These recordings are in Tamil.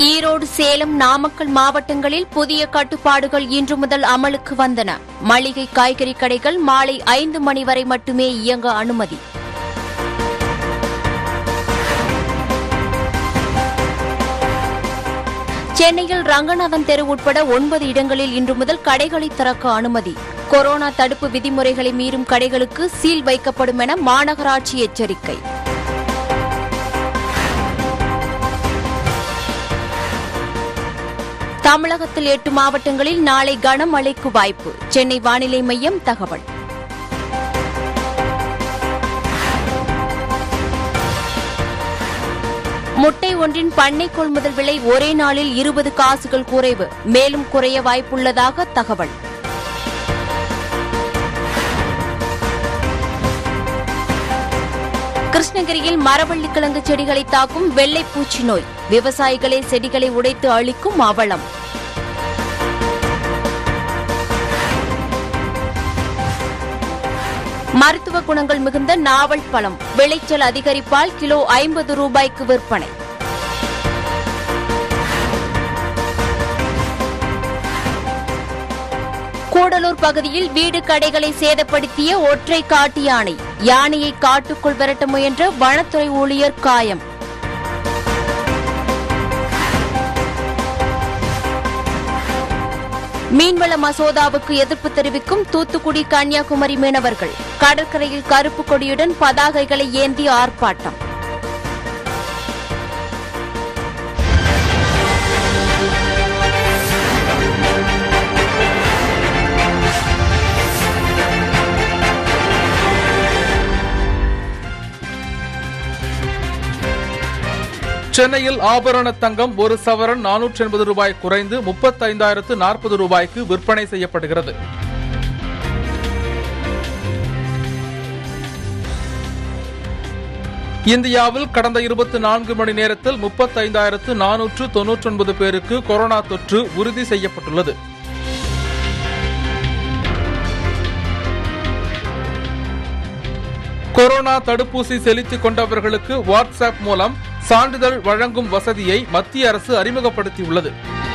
ஈரோடு சேலம் நாமக்கல் மாவட்டங்களில் புதிய கட்டுப்பாடுகள் இன்று முதல் அமலுக்கு வந்தன மளிகை காய்கறி கடைகள் மாலை ஐந்து மணி வரை மட்டுமே இயங்க அனுமதி சென்னையில் ரங்கநாதன் தெரு உட்பட ஒன்பது இடங்களில் இன்று முதல் கடைகளை திறக்க அனுமதி கொரோனா தடுப்பு விதிமுறைகளை மீறும் கடைகளுக்கு சீல் வைக்கப்படும் என மாநகராட்சி எச்சரிக்கை தமிழகத்தில் எட்டு மாவட்டங்களில் நாளை கனமழைக்கு வாய்ப்பு சென்னை வானிலை மையம் தகவல் முட்டை ஒன்றின் பண்ணை கொள்முதல் விலை ஒரே நாளில் இருபது காசுகள் குறைவு மேலும் குறைய வாய்ப்புள்ளதாக தகவல் கிருஷ்ணகிரியில் மரவள்ளிக்கிழங்கு செடிகளை தாக்கும் வெள்ளை பூச்சி நோய் விவசாயிகளே செடிகளை உடைத்து அழிக்கும் அவலம் மருத்துவ குணங்கள் மிகுந்த நாவல் பழம் விளைச்சல் அதிகரிப்பால் கிலோ ஐம்பது ரூபாய்க்கு விற்பனை கூடலூர் பகுதியில் வீடு கடைகளை சேதப்படுத்திய ஒற்றை காட்டு யானை யானையை காட்டுக்குள் விரட்ட முயன்ற வனத்துறை ஊழியர் காயம் மீன்வள மசோதாவுக்கு எதிர்ப்பு தெரிவிக்கும் தூத்துக்குடி கன்னியாகுமரி மீனவர்கள் கடற்கரையில் கருப்பு கொடியுடன் பதாகைகளை ஏந்தி ஆர்ப்பாட்டம் சென்னையில் ஆபரண தங்கம் ஒரு சவரன் நானூற்றி எண்பது ரூபாய் குறைந்து முப்பத்தைந்தாயிரத்து நாற்பது ரூபாய்க்கு விற்பனை செய்யப்படுகிறது இந்தியாவில் கடந்த இருபத்தி நான்கு மணி நேரத்தில் முப்பத்தைந்தாயிரத்து நானூற்று தொன்னூற்றி ஒன்பது பேருக்கு கொரோனா தொற்று உறுதி செய்யப்பட்டுள்ளது கொரோனா தடுப்பூசி செலுத்திக் கொண்டவர்களுக்கு வாட்ஸ்அப் மூலம் சான்றிதழ் வழங்கும் வசதியை மத்திய அரசு அறிமுகப்படுத்தியுள்ளது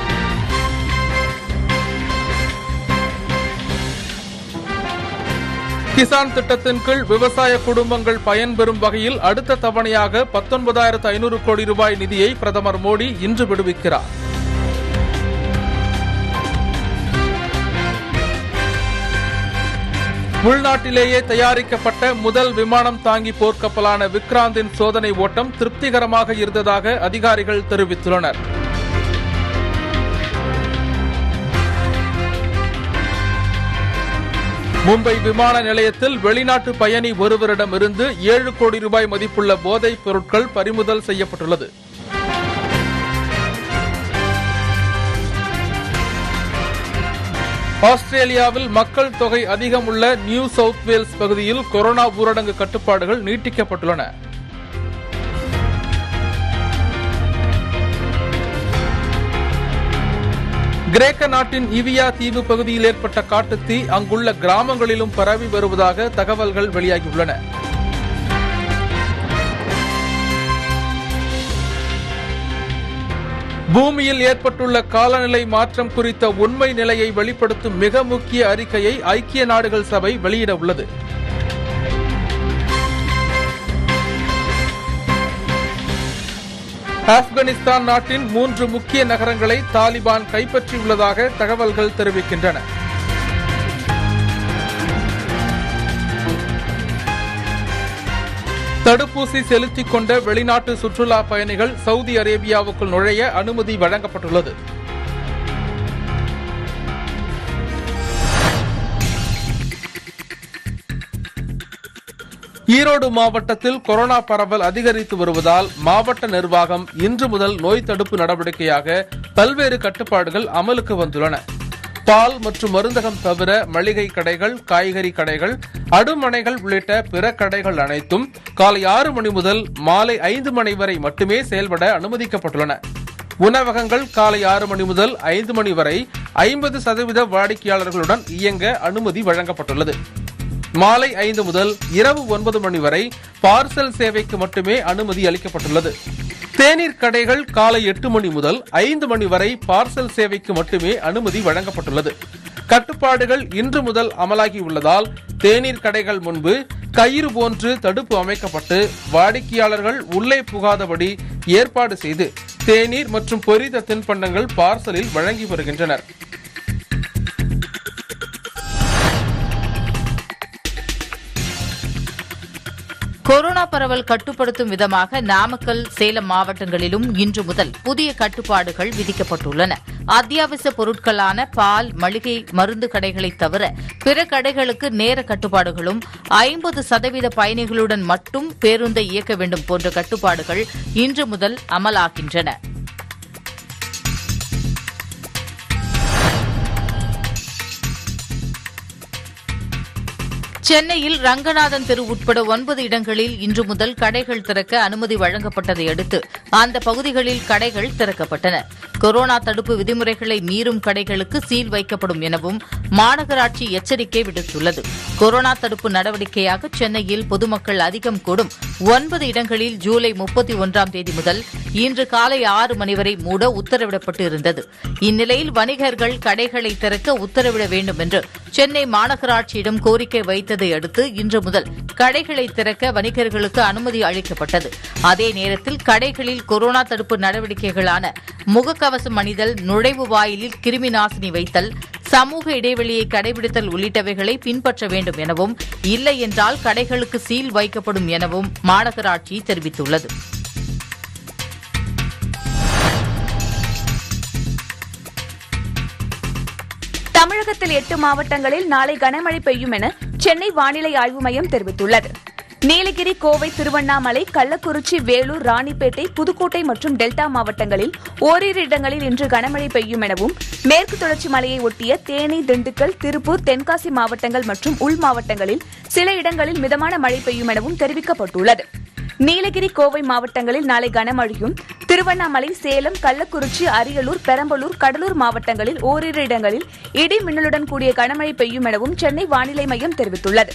கிசான் திட்டத்தின் கீழ் விவசாய குடும்பங்கள் பயன்பெறும் வகையில் அடுத்த தவணையாக பத்தொன்பதாயிரத்து ஐநூறு கோடி ரூபாய் நிதியை பிரதமர் மோடி இன்று விடுவிக்கிறார் உள்நாட்டிலேயே தயாரிக்கப்பட்ட முதல் விமானம் தாங்கி போர்க்கப்பலான விக்ராந்தின் சோதனை ஓட்டம் திருப்திகரமாக இருந்ததாக அதிகாரிகள் தெரிவித்துள்ளனர் மும்பை விமான நிலையத்தில் வெளிநாட்டு பயணி ஒருவரிடமிருந்து ஏழு கோடி ரூபாய் மதிப்புள்ள போதைப் பொருட்கள் பறிமுதல் செய்யப்பட்டுள்ளது ஆஸ்திரேலியாவில் மக்கள் தொகை அதிகம் உள்ள நியூ சவுத் வேல்ஸ் பகுதியில் கொரோனா ஊரடங்கு கட்டுப்பாடுகள் நீட்டிக்கப்பட்டுள்ளன கிரேக்க நாட்டின் இவியா தீவு பகுதியில் ஏற்பட்ட காட்டுத்தீ அங்குள்ள கிராமங்களிலும் பரவி வருவதாக தகவல்கள் வெளியாகியுள்ளன பூமியில் ஏற்பட்டுள்ள காலநிலை மாற்றம் குறித்த உண்மை நிலையை வெளிப்படுத்தும் மிக முக்கிய அறிக்கையை ஐக்கிய நாடுகள் சபை வெளியிட உள்ளது ஆப்கானிஸ்தான் நாட்டின் மூன்று முக்கிய நகரங்களை தாலிபான் கைப்பற்றியுள்ளதாக தகவல்கள் தெரிவிக்கின்றன தடுப்பூசி செலுத்திக் கொண்ட வெளிநாட்டு சுற்றுலா பயணிகள் சவுதி அரேபியாவுக்குள் நுழைய அனுமதி வழங்கப்பட்டுள்ளது ஈரோடு மாவட்டத்தில் கொரோனா பரவல் அதிகரித்து வருவதால் மாவட்ட நிர்வாகம் இன்று முதல் நோய் தடுப்பு நடவடிக்கையாக பல்வேறு கட்டுப்பாடுகள் அமலுக்கு வந்துள்ளன பால் மற்றும் மருந்தகம் தவிர மளிகை கடைகள் காய்கறி கடைகள் அடுமனைகள் உள்ளிட்ட பிற கடைகள் அனைத்தும் காலை ஆறு மணி முதல் மாலை ஐந்து மணி வரை மட்டுமே செயல்பட அனுமதிக்கப்பட்டுள்ளன உணவகங்கள் காலை ஆறு மணி முதல் ஐந்து மணி வரை ஐம்பது சதவீத வாடிக்கையாளர்களுடன் இயங்க அனுமதி வழங்கப்பட்டுள்ளது மாலை ஐந்து முதல் இரவு ஒன்பது மணி வரை பார்சல் சேவைக்கு மட்டுமே அனுமதி அளிக்கப்பட்டுள்ளது தேநீர் கடைகள் காலை எட்டு மணி முதல் ஐந்து மணி வரை பார்சல் சேவைக்கு மட்டுமே அனுமதி வழங்கப்பட்டுள்ளது கட்டுப்பாடுகள் இன்று முதல் அமலாகி உள்ளதால் தேநீர் கடைகள் முன்பு கயிறு போன்று தடுப்பு அமைக்கப்பட்டு வாடிக்கையாளர்கள் உள்ளே புகாதபடி ஏற்பாடு செய்து தேநீர் மற்றும் பொரித்த தின்பண்டங்கள் பார்சலில் வழங்கி வருகின்றனர் கொரோனா பரவல் கட்டுப்படுத்தும் விதமாக நாமக்கல் சேலம் மாவட்டங்களிலும் இன்று முதல் புதிய கட்டுப்பாடுகள் விதிக்கப்பட்டுள்ளன அத்தியாவசிய பொருட்களான பால் மளிகை மருந்து கடைகளை தவிர பிற கடைகளுக்கு நேர கட்டுப்பாடுகளும் ஐம்பது சதவீத பயணிகளுடன் மட்டும் பேருந்தை இயக்க வேண்டும் போன்ற கட்டுப்பாடுகள் இன்று முதல் அமலாகின்றன சென்னையில் ரங்கநாதன் தெரு உட்பட ஒன்பது இடங்களில் இன்று முதல் கடைகள் திறக்க அனுமதி வழங்கப்பட்டதை அடுத்து அந்த பகுதிகளில் கடைகள் திறக்கப்பட்டன கொரோனா தடுப்பு விதிமுறைகளை மீறும் கடைகளுக்கு சீல் வைக்கப்படும் எனவும் மாநகராட்சி எச்சரிக்கை விடுத்துள்ளது கொரோனா தடுப்பு நடவடிக்கையாக சென்னையில் பொதுமக்கள் அதிகம் கூடும் ஒன்பது இடங்களில் ஜூலை முப்பத்தி ஒன்றாம் தேதி முதல் இன்று காலை ஆறு மணி வரை மூட உத்தரவிடப்பட்டு இருந்தது இந்நிலையில் வணிகர்கள் கடைகளை திறக்க உத்தரவிட வேண்டும் என்று சென்னை மாநகராட்சியிடம் கோரிக்கை வைத்ததை அடுத்து இன்று முதல் கடைகளை திறக்க வணிகர்களுக்கு அனுமதி அளிக்கப்பட்டது அதே நேரத்தில் கடைகளில் கொரோனா தடுப்பு நடவடிக்கைகளான முகக்கவசம் அணிதல் நுழைவு வாயிலில் கிருமி நாசினி வைத்தல் சமூக இடைவெளியை கடைபிடித்தல் உள்ளிட்டவைகளை பின்பற்ற வேண்டும் எனவும் இல்லை என்றால் கடைகளுக்கு சீல் வைக்கப்படும் எனவும் மாநகராட்சி தெரிவித்துள்ளது தமிழகத்தில் எட்டு மாவட்டங்களில் நாளை கனமழை பெய்யும் என சென்னை வானிலை ஆய்வு மையம் தெரிவித்துள்ளது நீலகிரி கோவை திருவண்ணாமலை கள்ளக்குறிச்சி வேலூர் ராணிப்பேட்டை புதுக்கோட்டை மற்றும் டெல்டா மாவட்டங்களில் ஓரிரு இடங்களில் இன்று கனமழை பெய்யும் எனவும் மேற்கு தொடர்ச்சி மலையை ஒட்டிய தேனி திண்டுக்கல் திருப்பூர் தென்காசி மாவட்டங்கள் மற்றும் உள் மாவட்டங்களில் சில இடங்களில் மிதமான மழை பெய்யும் எனவும் தெரிவிக்கப்பட்டுள்ளது நீலகிரி கோவை மாவட்டங்களில் நாளை கனமழையும் திருவண்ணாமலை சேலம் கள்ளக்குறிச்சி அரியலூர் பெரம்பலூர் கடலூர் மாவட்டங்களில் ஓரிரு இடங்களில் இடி மின்னலுடன் கூடிய கனமழை பெய்யும் எனவும் சென்னை வானிலை மையம் தெரிவித்துள்ளது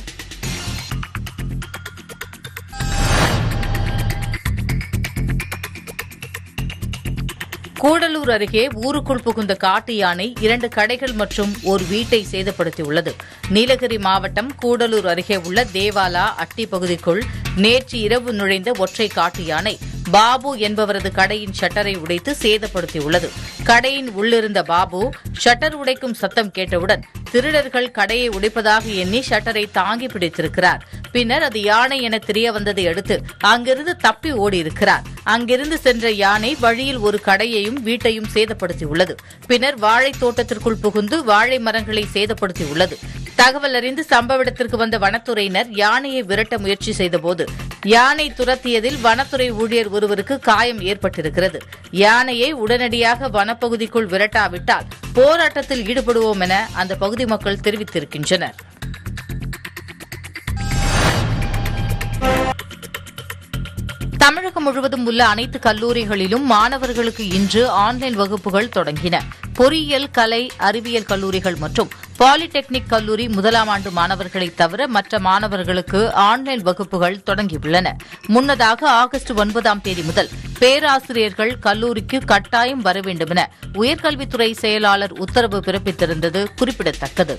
கூடலூர் அருகே ஊருக்குள் புகுந்த காட்டு யானை இரண்டு கடைகள் மற்றும் ஒரு வீட்டை சேதப்படுத்தியுள்ளது நீலகிரி மாவட்டம் கூடலூர் அருகே உள்ள தேவாலா அட்டி பகுதிக்குள் நேற்று இரவு நுழைந்த ஒற்றை காட்டு யானை பாபு என்பவரது கடையின் ஷட்டரை உடைத்து சேதப்படுத்தியுள்ளது கடையின் உள்ளிருந்த பாபு ஷட்டர் உடைக்கும் சத்தம் கேட்டவுடன் திருடர்கள் கடையை உடைப்பதாக எண்ணி ஷட்டரை தாங்கி பிடித்திருக்கிறார் பின்னர் அது யானை என தெரிய வந்ததை அடுத்து அங்கிருந்து தப்பி ஓடியிருக்கிறார் அங்கிருந்து சென்ற யானை வழியில் ஒரு கடையையும் வீட்டையும் சேதப்படுத்தியுள்ளது பின்னர் வாழைத் தோட்டத்திற்குள் புகுந்து வாழை மரங்களை சேதப்படுத்தியுள்ளது தகவல் அறிந்து சம்பவ இடத்திற்கு வந்த வனத்துறையினர் யானையை விரட்ட முயற்சி செய்தபோது யானை துரத்தியதில் வனத்துறை ஊழியர் ஒருவருக்கு காயம் ஏற்பட்டிருக்கிறது யானையை உடனடியாக வனப்பகுதிக்குள் விரட்டாவிட்டால் போராட்டத்தில் ஈடுபடுவோம் என அந்த பகுதி மக்கள் தெரிவித்திருக்கின்றனர் தமிழகம் முழுவதும் உள்ள அனைத்து கல்லூரிகளிலும் மாணவர்களுக்கு இன்று ஆன்லைன் வகுப்புகள் தொடங்கின பொறியியல் கலை அறிவியல் கல்லூரிகள் மற்றும் பாலிடெக்னிக் கல்லூரி முதலாம் ஆண்டு மாணவர்களை தவிர மற்ற மாணவர்களுக்கு ஆன்லைன் வகுப்புகள் தொடங்கியுள்ளன முன்னதாக ஆகஸ்ட் ஒன்பதாம் தேதி முதல் பேராசிரியர்கள் கல்லூரிக்கு கட்டாயம் வர வேண்டும் என உயர்கல்வித்துறை செயலாளர் உத்தரவு பிறப்பித்திருந்தது குறிப்பிடத்தக்கது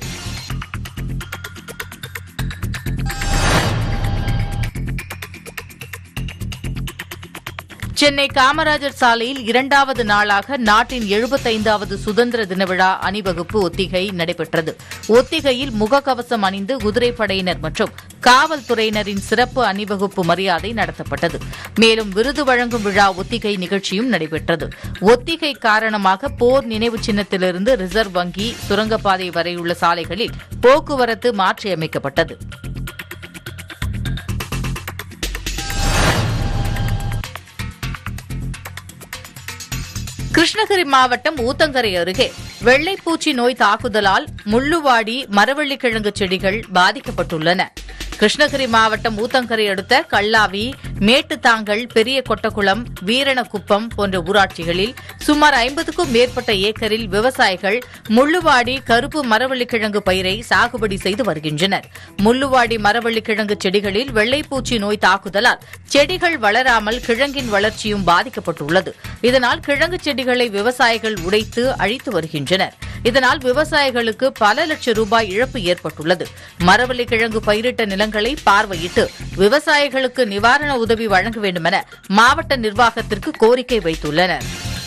சென்னை காமராஜர் சாலையில் இரண்டாவது நாளாக நாட்டின் எழுபத்தைந்தாவது சுதந்திர தின விழா அணிவகுப்பு ஒத்திகை நடைபெற்றது ஒத்திகையில் முகக்கவசம் அணிந்து குதிரைப்படையினர் மற்றும் காவல்துறையினரின் சிறப்பு அணிவகுப்பு மரியாதை நடத்தப்பட்டது மேலும் விருது வழங்கும் விழா ஒத்திகை நிகழ்ச்சியும் நடைபெற்றது ஒத்திகை காரணமாக போர் நினைவு சின்னத்திலிருந்து ரிசர்வ் வங்கி சுரங்கப்பாதை வரையுள்ள சாலைகளில் போக்குவரத்து மாற்றியமைக்கப்பட்டது கிருஷ்ணகிரி மாவட்டம் ஊத்தங்கரை அருகே வெள்ளைப்பூச்சி நோய் தாக்குதலால் முள்ளுவாடி மரவள்ளிக்கிழங்கு செடிகள் பாதிக்கப்பட்டுள்ளன கிருஷ்ணகிரி மாவட்டம் ஊத்தங்கரை அடுத்த கல்லாவி மேட்டுத்தாங்கல் பெரிய கொட்டக்குளம் வீரணக்குப்பம் போன்ற ஊராட்சிகளில் சுமார் ஐம்பதுக்கும் மேற்பட்ட ஏக்கரில் விவசாயிகள் முள்ளுவாடி கருப்பு மரவள்ளிக்கிழங்கு பயிரை சாகுபடி செய்து வருகின்றனர் முள்ளுவாடி மரவள்ளிக்கிழங்கு செடிகளில் வெள்ளைப்பூச்சி நோய் தாக்குதலால் செடிகள் வளராமல் கிழங்கின் வளர்ச்சியும் பாதிக்கப்பட்டுள்ளது இதனால் கிழங்கு செடிகளை விவசாயிகள் உடைத்து அழித்து வருகின்றனர் இதனால் விவசாயிகளுக்கு பல லட்சம் ரூபாய் இழப்பு ஏற்பட்டுள்ளது மரவள்ளி கிழங்கு பயிரிட்ட நிலங்களை பார்வையிட்டு விவசாயிகளுக்கு நிவாரண உதவி வழங்க வேண்டுமென மாவட்ட நிர்வாகத்திற்கு கோரிக்கை வைத்துள்ளனர்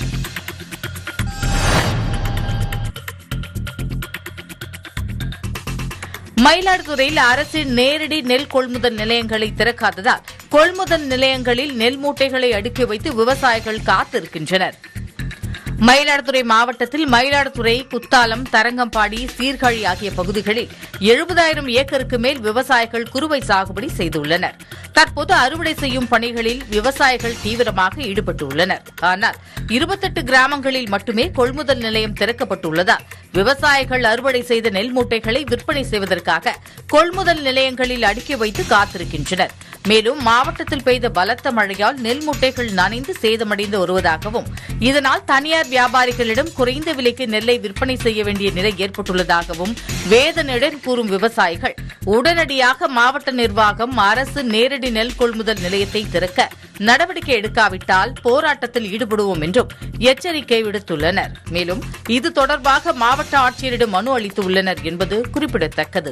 மயிலாடுதுறையில் அரசின் நேரடி நெல் கொள்முதல் நிலையங்களை திறக்காததால் கொள்முதல் நிலையங்களில் நெல் மூட்டைகளை அடுக்கி வைத்து விவசாயிகள் காத்திருக்கின்றனர் மயிலாடுதுறை மாவட்டத்தில் மயிலாடுதுறை குத்தாலம் தரங்கம்பாடி சீர்காழி ஆகிய பகுதிகளில் எழுபதாயிரம் ஏக்கருக்கு மேல் விவசாயிகள் குறுவை சாகுபடி செய்துள்ளனர் தற்போது அறுவடை செய்யும் பணிகளில் விவசாயிகள் தீவிரமாக ஈடுபட்டுள்ளனர் ஆனால் இருபத்தெட்டு கிராமங்களில் மட்டுமே கொள்முதல் நிலையம் திறக்கப்பட்டுள்ளதால் விவசாயிகள் அறுவடை செய்த நெல் மூட்டைகளை விற்பனை செய்வதற்காக கொள்முதல் நிலையங்களில் அடுக்கி வைத்து காத்திருக்கின்றனர் மேலும் மாவட்டத்தில் பெய்த பலத்த மழையால் நெல் மூட்டைகள் நனைந்து சேதமடைந்து வருவதாகவும் இதனால் தனியார் வியாபாரிகளிடம் குறைந்த விலைக்கு நெல்லை விற்பனை செய்ய வேண்டிய நிலை ஏற்பட்டுள்ளதாகவும் வேதனையுடன் கூறும் விவசாயிகள் உடனடியாக மாவட்ட நிர்வாகம் அரசு நேரடி நெல் கொள்முதல் நிலையத்தை திறக்க நடவடிக்கை எடுக்காவிட்டால் போராட்டத்தில் ஈடுபடுவோம் என்றும் எச்சரிக்கை விடுத்துள்ளனர் மேலும் இது தொடர்பாக மாவட்ட ஆட்சியரிடம் மனு அளித்துள்ளனர் என்பது குறிப்பிடத்தக்கது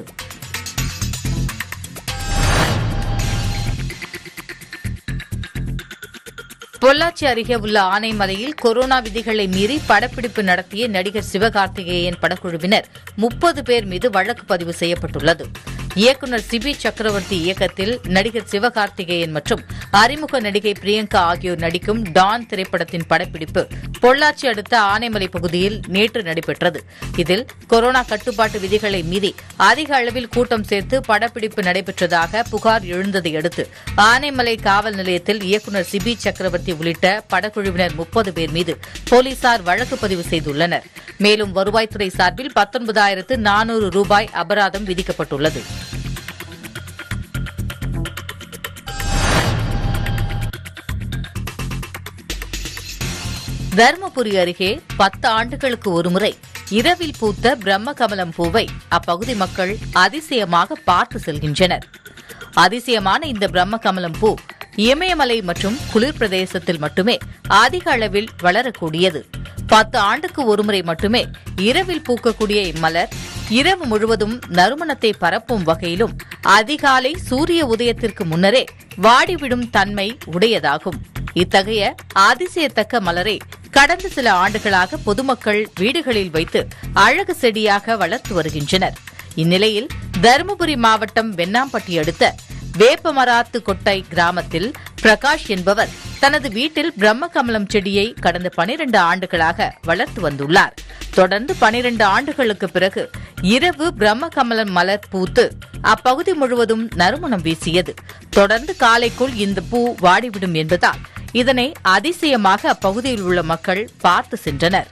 பொள்ளாச்சி அருகே உள்ள ஆனைமலையில் கொரோனா விதிகளை மீறி படப்பிடிப்பு நடத்திய நடிகர் சிவகார்த்திகேயன் படக்குழுவினர் முப்பது பேர் மீது வழக்கு பதிவு செய்யப்பட்டுள்ளது இயக்குநர் சிபி சக்கரவர்த்தி இயக்கத்தில் நடிகர் சிவகார்த்திகேயன் மற்றும் அறிமுக நடிகை பிரியங்கா ஆகியோர் நடிக்கும் டான் திரைப்படத்தின் படப்பிடிப்பு பொள்ளாச்சி அடுத்த ஆனைமலை பகுதியில் நேற்று நடைபெற்றது இதில் கொரோனா கட்டுப்பாட்டு விதிகளை மீறி அதிக அளவில் கூட்டம் சேர்த்து படப்பிடிப்பு நடைபெற்றதாக புகார் எழுந்ததை அடுத்து ஆனைமலை காவல் நிலையத்தில் இயக்குநர் சிபி சக்கரவர்த்தி உள்ளிட்ட படக்குழுவினர் முப்பது பேர் மீது போலீசார் வழக்கு பதிவு செய்துள்ளனர் மேலும் வருவாய்த்துறை சார்பில் பத்தொன்பதாயிரத்து நானூறு ரூபாய் அபராதம் விதிக்கப்பட்டுள்ளது தருமபுரி அருகே பத்து ஆண்டுகளுக்கு ஒருமுறை இரவில் பூத்த பிரம்மகமலம் பூவை அப்பகுதி மக்கள் அதிசயமாக பார்த்து செல்கின்றனர் அதிசயமான இந்த பிரம்மகமலம் பூ இமயமலை மற்றும் குளிர் பிரதேசத்தில் மட்டுமே அதிக அளவில் வளரக்கூடியது பத்து ஆண்டுக்கு ஒருமுறை மட்டுமே இரவில் பூக்கக்கூடிய இம்மலர் இரவு முழுவதும் நறுமணத்தை பரப்பும் வகையிலும் அதிகாலை சூரிய உதயத்திற்கு முன்னரே வாடிவிடும் தன்மை உடையதாகும் இத்தகைய அதிசயத்தக்க மலரை கடந்த சில ஆண்டுகளாக பொதுமக்கள் வீடுகளில் வைத்து அழகு செடியாக வளர்த்து வருகின்றனர் இந்நிலையில் தருமபுரி மாவட்டம் வெண்ணாம்பட்டி அடுத்த வேப்பமராத்து கொட்டை கிராமத்தில் பிரகாஷ் என்பவர் தனது வீட்டில் பிரம்மகமலம் செடியை கடந்த பனிரெண்டு ஆண்டுகளாக வளர்த்து வந்துள்ளார் தொடர்ந்து பனிரெண்டு ஆண்டுகளுக்கு பிறகு இரவு பிரம்மகமலம் மலர் பூத்து அப்பகுதி முழுவதும் நறுமணம் வீசியது தொடர்ந்து காலைக்குள் இந்த பூ வாடிவிடும் என்பதால் இதனை அதிசயமாக அப்பகுதியில் உள்ள மக்கள் பார்த்து சென்றனர்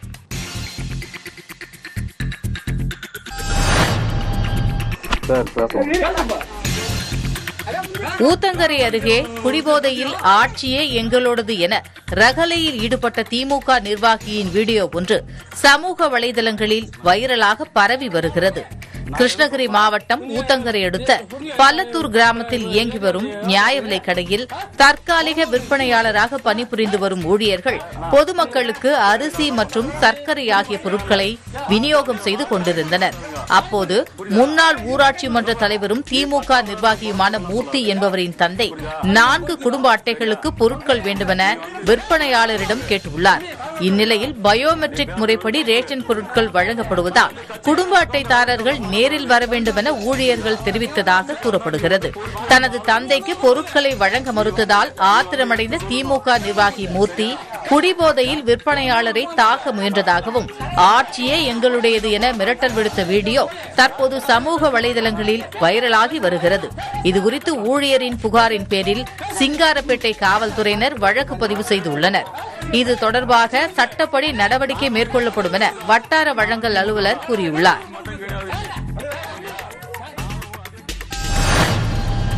ஊத்தங்கரை அருகே குடிபோதையில் ஆட்சியே எங்களோடது என ரகலையில் ஈடுபட்ட திமுக நிர்வாகியின் வீடியோ ஒன்று சமூக வலைதளங்களில் வைரலாக பரவி வருகிறது கிருஷ்ணகிரி மாவட்டம் ஊத்தங்கரை அடுத்த பள்ளத்தூர் கிராமத்தில் இயங்கி வரும் நியாய விலைக் கடையில் தற்காலிக விற்பனையாளராக பணிபுரிந்து வரும் ஊழியர்கள் பொதுமக்களுக்கு அரிசி மற்றும் சர்க்கரை ஆகிய பொருட்களை விநியோகம் செய்து கொண்டிருந்தனர் அப்போது முன்னாள் ஊராட்சி மன்ற தலைவரும் திமுக நிர்வாகியுமான மூர்த்தி என்பவரின் தந்தை நான்கு குடும்ப அட்டைகளுக்கு பொருட்கள் வேண்டுமென விற்பனையாளரிடம் கேட்டுள்ளார் இந்நிலையில் பயோமெட்ரிக் முறைப்படி ரேஷன் பொருட்கள் வழங்கப்படுவதால் குடும்ப அட்டைதாரர்கள் நேரில் வர வேண்டுமென ஊழியர்கள் தெரிவித்ததாக கூறப்படுகிறது தனது தந்தைக்கு பொருட்களை வழங்க மறுத்ததால் ஆத்திரமடைந்த திமுக நிர்வாகி மூர்த்தி குடிபோதையில் விற்பனையாளரை தாக்க முயன்றதாகவும் ஆட்சியே எங்களுடையது என மிரட்டல் விடுத்த வீடியோ தற்போது சமூக வலைதளங்களில் வைரலாகி வருகிறது இதுகுறித்து ஊழியரின் புகாரின் பேரில் சிங்காரப்பேட்டை காவல்துறையினர் வழக்கு பதிவு செய்துள்ளனர் இது தொடர்பாக சட்டப்படி நடவடிக்கை மேற்கொள்ளப்படும் என வட்டார வழங்கல் அலுவலர் கூறியுள்ளார்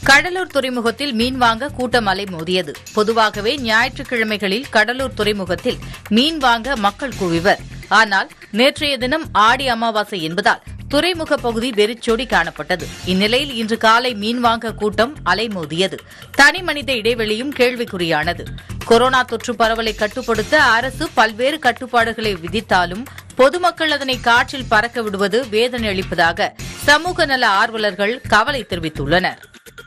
கடலூர் துறைமுகத்தில் மீன் வாங்க கூட்டம் அலைமோதியது பொதுவாகவே ஞாயிற்றுக்கிழமைகளில் கடலூர் துறைமுகத்தில் மீன் வாங்க மக்கள் குவிவர் ஆனால் நேற்றைய தினம் ஆடி அமாவாசை என்பதால் துறைமுக பகுதி வெறிச்சோடி காணப்பட்டது இந்நிலையில் இன்று காலை மீன் வாங்க கூட்டம் அலைமோதியது தனி மனித இடைவெளியும் கேள்விக்குறியானது கொரோனா தொற்று பரவலை கட்டுப்படுத்த அரசு பல்வேறு கட்டுப்பாடுகளை விதித்தாலும் பொதுமக்கள் அதனை காற்றில் பறக்க விடுவது வேதனை அளிப்பதாக சமூக நல ஆர்வலர்கள் கவலை தெரிவித்துள்ளனர்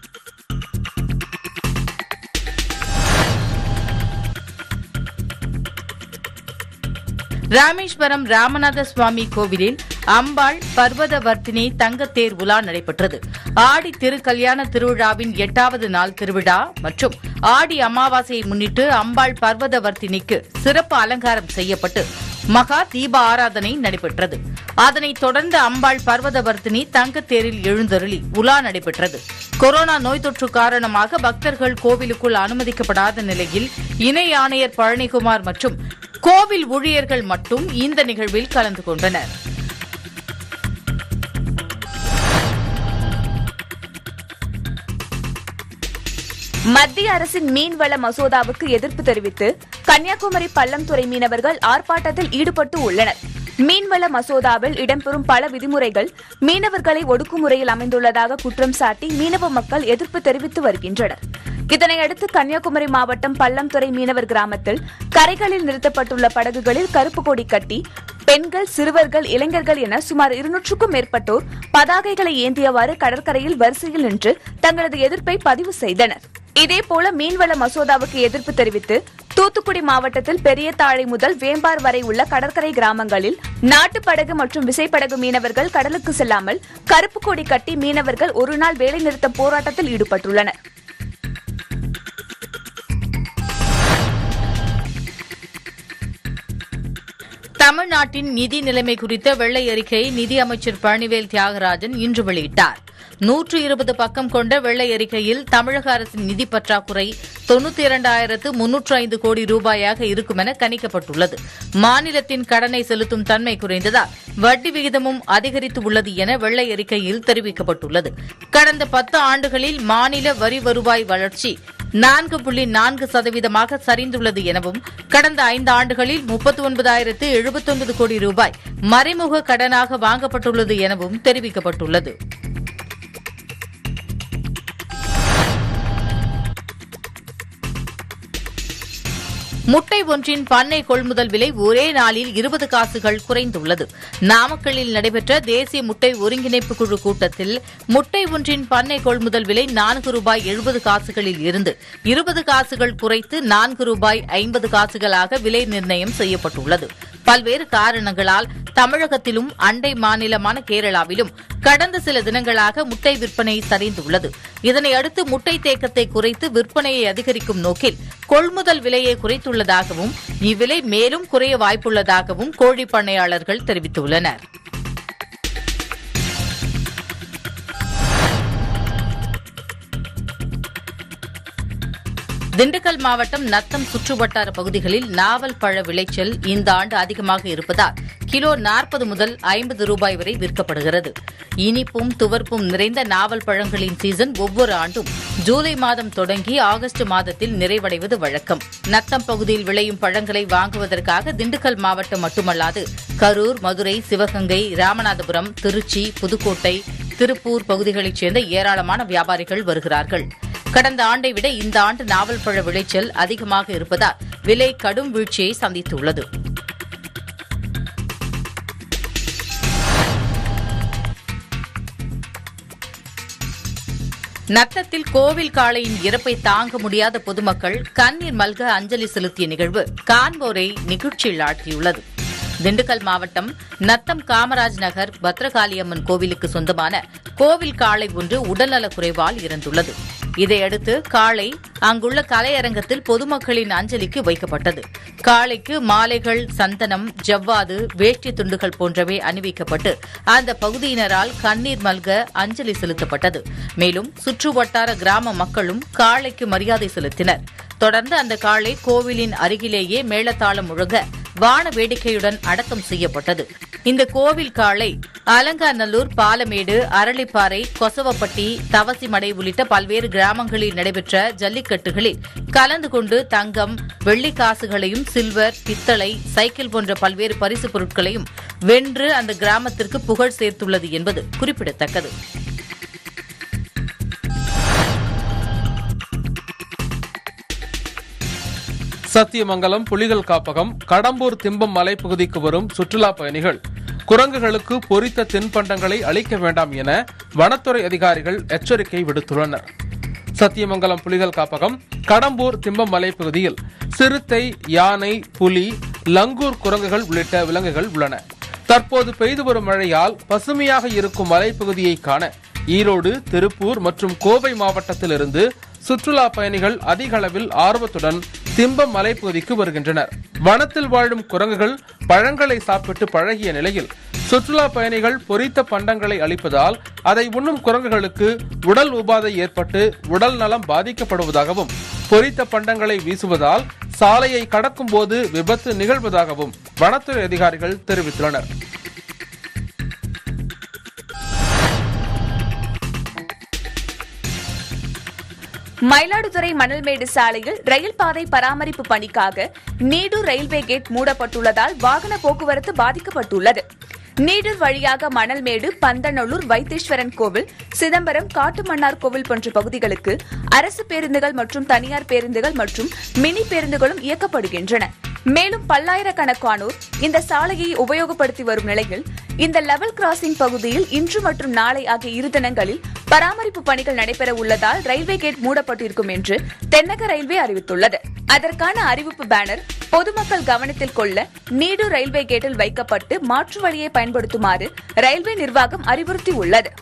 ராமேஸ்வரம் ராமநாத சுவாமி கோவிலில் அம்பாள் பர்வதவர்த்தினி தங்கத்தேர் உலா நடைபெற்றது ஆடி திருக்கல்யாண திருவிழாவின் எட்டாவது நாள் திருவிழா மற்றும் ஆடி அமாவாசையை முன்னிட்டு அம்பாள் பர்வதவர்த்தினிக்கு சிறப்பு அலங்காரம் செய்யப்பட்டு மகா தீப ஆராதனை நடைபெற்றது அதனைத் தொடர்ந்து அம்பாள் பர்வதவர்த்தினி தங்கத்தேரில் எழுந்தருளி உலா நடைபெற்றது கொரோனா நோய் தொற்று காரணமாக பக்தர்கள் கோவிலுக்குள் அனுமதிக்கப்படாத நிலையில் இணை ஆணையர் பழனிக்குமார் மற்றும் கோவில் ஊழியர்கள் மட்டும் இந்த நிகழ்வில் கலந்து கொண்டனர் மத்திய அரசின் மீன்வள மசோதாவுக்கு எதிர்ப்பு தெரிவித்து கன்னியாகுமரி பள்ளம்துறை மீனவர்கள் ஆர்ப்பாட்டத்தில் ஈடுபட்டு உள்ளனர் மீன்வள மசோதாவில் இடம்பெறும் பல விதிமுறைகள் மீனவர்களை ஒடுக்குமுறையில் அமைந்துள்ளதாக குற்றம் சாட்டி மீனவ மக்கள் எதிர்ப்பு தெரிவித்து வருகின்றனர் இதனையடுத்து கன்னியாகுமரி மாவட்டம் பள்ளம்துறை மீனவர் கிராமத்தில் கரைகளில் நிறுத்தப்பட்டுள்ள படகுகளில் கருப்பு கொடி கட்டி பெண்கள் சிறுவர்கள் இளைஞர்கள் என சுமார் இருநூற்றுக்கும் மேற்பட்டோர் பதாகைகளை ஏந்தியவாறு கடற்கரையில் வரிசையில் நின்று தங்களது எதிர்ப்பை பதிவு செய்தனர் இதேபோல மீன்வள மசோதாவுக்கு எதிர்ப்பு தெரிவித்து தூத்துக்குடி மாவட்டத்தில் பெரியதாழை முதல் வேம்பார் வரை உள்ள கடற்கரை கிராமங்களில் நாட்டுப்படகு மற்றும் விசைப்படகு மீனவர்கள் கடலுக்கு செல்லாமல் கருப்பு கொடி கட்டி மீனவர்கள் ஒருநாள் வேலைநிறுத்த போராட்டத்தில் ஈடுபட்டுள்ளனர் தமிழ்நாட்டின் நிதி நிலைமை குறித்த வெள்ளை அறிக்கையை நிதி அமைச்சர் பழனிவேல் தியாகராஜன் இன்று வெளியிட்டார் நூற்று இருபது பக்கம் கொண்ட வெள்ளை அறிக்கையில் தமிழக அரசின் நிதி பற்றாக்குறை தொன்னூத்தி இரண்டாயிரத்து முன்னூற்று ஐந்து கோடி ரூபாயாக இருக்கும் என கணிக்கப்பட்டுள்ளது மாநிலத்தின் கடனை செலுத்தும் தன்மை குறைந்ததால் வட்டி விகிதமும் அதிகரித்து உள்ளது என வெள்ளை அறிக்கையில் தெரிவிக்கப்பட்டுள்ளது கடந்த பத்து ஆண்டுகளில் மாநில வரி வருவாய் வளர்ச்சி நான்கு புள்ளி நான்கு சதவீதமாக சரிந்துள்ளது எனவும் கடந்த ஐந்து ஆண்டுகளில் முப்பத்தி ஒன்பதாயிரத்து எழுபத்தொன்பது கோடி ரூபாய் மறைமுக கடனாக வாங்கப்பட்டுள்ளது எனவும் தெரிவிக்கப்பட்டுள்ளது முட்டை ஒன்றின் பண்ணை கொள்முதல் விலை ஒரே நாளில் இருபது காசுகள் குறைந்துள்ளது நாமக்கல்லில் நடைபெற்ற தேசிய முட்டை ஒருங்கிணைப்பு குழு கூட்டத்தில் முட்டை ஒன்றின் பண்ணை கொள்முதல் விலை நான்கு ரூபாய் எழுபது காசுகளில் இருந்து இருபது காசுகள் குறைத்து நான்கு ரூபாய் ஐம்பது காசுகளாக விலை நிர்ணயம் செய்யப்பட்டுள்ளது பல்வேறு காரணங்களால் தமிழகத்திலும் அண்டை மாநிலமான கேரளாவிலும் கடந்த சில தினங்களாக முட்டை விற்பனை சரிந்துள்ளது இதனையடுத்து முட்டை தேக்கத்தை குறைத்து விற்பனையை அதிகரிக்கும் நோக்கில் கொள்முதல் விலையை குறைத்துள்ளதாகவும் இவ்விலை மேலும் குறைய வாய்ப்புள்ளதாகவும் கோழி பண்ணையாளர்கள் தெரிவித்துள்ளனர் திண்டுக்கல் மாவட்டம் நத்தம் சுற்றுவட்டார பகுதிகளில் நாவல் பழ விளைச்சல் இந்த ஆண்டு அதிகமாக இருப்பதால் கிலோ நாற்பது முதல் ஐம்பது ரூபாய் வரை விற்கப்படுகிறது இனிப்பும் துவர்ப்பும் நிறைந்த நாவல் பழங்களின் சீசன் ஒவ்வொரு ஆண்டும் ஜூலை மாதம் தொடங்கி ஆகஸ்ட் மாதத்தில் நிறைவடைவது வழக்கம் நத்தம் பகுதியில் விளையும் பழங்களை வாங்குவதற்காக திண்டுக்கல் மாவட்டம் மட்டுமல்லாது கரூர் மதுரை சிவகங்கை ராமநாதபுரம் திருச்சி புதுக்கோட்டை திருப்பூர் பகுதிகளைச் சேர்ந்த ஏராளமான வியாபாரிகள் வருகிறார்கள் கடந்த ஆண்டை விட இந்த ஆண்டு நாவல் பழ விளைச்சல் அதிகமாக இருப்பதால் விலை கடும் வீழ்ச்சியை சந்தித்துள்ளது நத்தத்தில் கோவில் காளையின் இறப்பை தாங்க முடியாத பொதுமக்கள் கண்ணீர் மல்க அஞ்சலி செலுத்திய நிகழ்வு காண்போரை நிகழ்ச்சியில் ஆழ்த்தியுள்ளது திண்டுக்கல் மாவட்டம் நத்தம் காமராஜ் நகர் பத்ரகாளியம்மன் கோவிலுக்கு சொந்தமான கோவில் காளை ஒன்று உடல்நலக் குறைவால் இறந்துள்ளது இதையடுத்து காளை அங்குள்ள கலையரங்கத்தில் பொதுமக்களின் அஞ்சலிக்கு வைக்கப்பட்டது காளைக்கு மாலைகள் சந்தனம் ஜவ்வாது வேஷ்டி துண்டுகள் போன்றவை அணிவிக்கப்பட்டு அந்த பகுதியினரால் கண்ணீர் மல்க அஞ்சலி செலுத்தப்பட்டது மேலும் சுற்றுவட்டார கிராம மக்களும் காளைக்கு மரியாதை செலுத்தினர் தொடர்ந்து அந்த காளை கோவிலின் அருகிலேயே மேளதாளம் முழங்க வான வேடிக்கையுடன் அடக்கம் செய்யப்பட்டது இந்த கோவில் காளை அலங்காநல்லூர் பாலமேடு அரளிப்பாறை கொசவப்பட்டி தவசிமடை உள்ளிட்ட பல்வேறு கிராமங்களில் நடைபெற்ற ஜல்லிக்கட்டுகளில் கலந்து கொண்டு தங்கம் வெள்ளி காசுகளையும் சில்வர் பித்தளை சைக்கிள் போன்ற பல்வேறு பரிசுப் பொருட்களையும் வென்று அந்த கிராமத்திற்கு புகழ் சேர்த்துள்ளது என்பது குறிப்பிடத்தக்கது சத்தியமங்கலம் புலிகள் காப்பகம் கடம்பூர் திம்பம் மலைப்பகுதிக்கு வரும் சுற்றுலா பயணிகள் குரங்குகளுக்கு பொரித்த தின்பண்டங்களை அளிக்க வேண்டாம் என வனத்துறை அதிகாரிகள் எச்சரிக்கை விடுத்துள்ளனர் சத்தியமங்கலம் புலிகள் காப்பகம் கடம்பூர் திம்பம் மலைப்பகுதியில் சிறுத்தை யானை புலி லங்கூர் குரங்குகள் உள்ளிட்ட விலங்குகள் உள்ளன தற்போது பெய்து வரும் மழையால் பசுமையாக இருக்கும் மலைப்பகுதியை காண ஈரோடு திருப்பூர் மற்றும் கோவை மாவட்டத்திலிருந்து சுற்றுலா பயணிகள் அதிக அளவில் ஆர்வத்துடன் திம்பம் மலைப்பகுதிக்கு வருகின்றனர் வனத்தில் வாழும் குரங்குகள் பழங்களை சாப்பிட்டு பழகிய நிலையில் சுற்றுலா பயணிகள் பொரித்த பண்டங்களை அளிப்பதால் அதை உண்ணும் குரங்குகளுக்கு உடல் உபாதை ஏற்பட்டு உடல் நலம் பாதிக்கப்படுவதாகவும் பொரித்த பண்டங்களை வீசுவதால் சாலையை கடக்கும் போது விபத்து நிகழ்வதாகவும் வனத்துறை அதிகாரிகள் தெரிவித்துள்ளனர் மயிலாடுதுறை மணல்மேடு சாலையில் ரயில் பாதை பராமரிப்பு பணிக்காக நீடூர் ரயில்வே கேட் மூடப்பட்டுள்ளதால் வாகன போக்குவரத்து பாதிக்கப்பட்டுள்ளது நீடூர் வழியாக மணல்மேடு பந்தநல்லூர் வைத்தீஸ்வரன் கோவில் சிதம்பரம் காட்டுமன்னார் கோவில் போன்ற பகுதிகளுக்கு அரசு பேருந்துகள் மற்றும் தனியார் பேருந்துகள் மற்றும் மினி பேருந்துகளும் இயக்கப்படுகின்றன மேலும் பல்லாயிரக்கணக்கானோர் இந்த சாலையை உபயோகப்படுத்தி வரும் நிலையில் இந்த லெவல் கிராசிங் பகுதியில் இன்று மற்றும் நாளை ஆகிய இரு தினங்களில் பராமரிப்பு பணிகள் நடைபெற உள்ளதால் ரயில்வே கேட் மூடப்பட்டிருக்கும் என்று தென்னக ரயில்வே அறிவித்துள்ளது அதற்கான அறிவிப்பு பேனர் பொதுமக்கள் கவனத்தில் கொள்ள நீடு ரயில்வே கேட்டில் வைக்கப்பட்டு மாற்று வழியை பயன்படுத்துமாறு ரயில்வே நிர்வாகம் அறிவுறுத்தியுள்ளது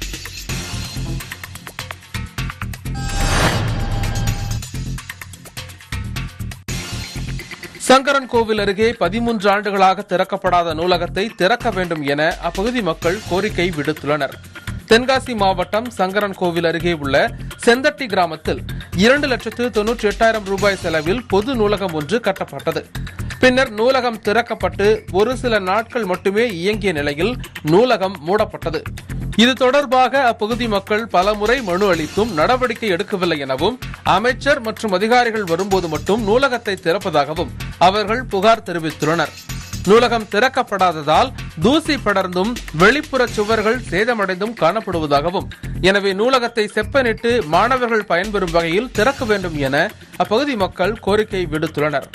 சங்கரன் கோவில் அருகே பதிமூன்று ஆண்டுகளாக திறக்கப்படாத நூலகத்தை திறக்க வேண்டும் என அப்பகுதி மக்கள் கோரிக்கை விடுத்துள்ளனர் தென்காசி மாவட்டம் சங்கரன் கோவில் அருகே உள்ள செந்தட்டி கிராமத்தில் இரண்டு லட்சத்து தொன்னூற்றி எட்டாயிரம் ரூபாய் செலவில் பொது நூலகம் ஒன்று கட்டப்பட்டது பின்னர் நூலகம் திறக்கப்பட்டு ஒரு சில நாட்கள் மட்டுமே இயங்கிய நிலையில் நூலகம் மூடப்பட்டது இது தொடர்பாக அப்பகுதி மக்கள் பலமுறை மனு அளித்தும் நடவடிக்கை எடுக்கவில்லை எனவும் அமைச்சர் மற்றும் அதிகாரிகள் வரும்போது மட்டும் நூலகத்தை திறப்பதாகவும் அவர்கள் புகார் தெரிவித்துள்ளனர் நூலகம் திறக்கப்படாததால் தூசி படர்ந்தும் வெளிப்புற சுவர்கள் சேதமடைந்தும் காணப்படுவதாகவும் எனவே நூலகத்தை செப்பனிட்டு மாணவர்கள் பயன்பெறும் வகையில் திறக்க வேண்டும் என அப்பகுதி மக்கள் கோரிக்கை விடுத்துள்ளனர்